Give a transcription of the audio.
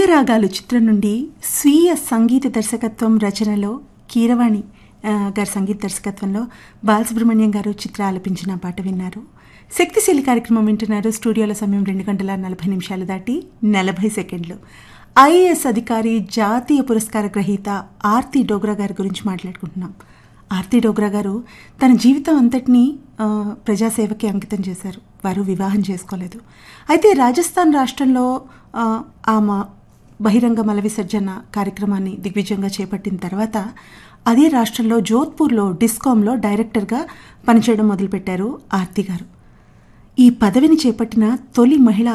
ప్రేమరాగాలు చిత్రం నుండి స్వీయ సంగీత దర్శకత్వం రచనలో కీరవాణి ఆ, గారి సంగీత దర్శకత్వంలో బాలసుబ్రహ్మణ్యం గారు చిత్ర ఆలపించిన పాట విన్నారు శక్తిశీలి కార్యక్రమం వింటున్నారు స్టూడియోల సమయం రెండు గంటల నలభై నిమిషాలు దాటి నలభై సెకండ్లు ఐఏఎస్ అధికారి జాతీయ పురస్కార గ్రహీత ఆర్తి డోగ్రా గారి గురించి మాట్లాడుకుంటున్నాం ఆర్తి డోగ్రా గారు తన జీవితం అంతటినీ ఆ, ప్రజాసేవకి అంకితం చేశారు వారు వివాహం చేసుకోలేదు అయితే రాజస్థాన్ రాష్ట్రంలో ఆ, ఆమె బహిరంగ మల విసర్జన కార్యక్రమాన్ని దిగ్విజయంగా చేపట్టిన తర్వాత అదే రాష్ట్రంలో జోధ్పూర్లో డిస్కాంలో డైరెక్టర్గా పనిచేయడం మొదలుపెట్టారు ఆర్తి గారు ఈ పదవిని చేపట్టిన తొలి మహిళ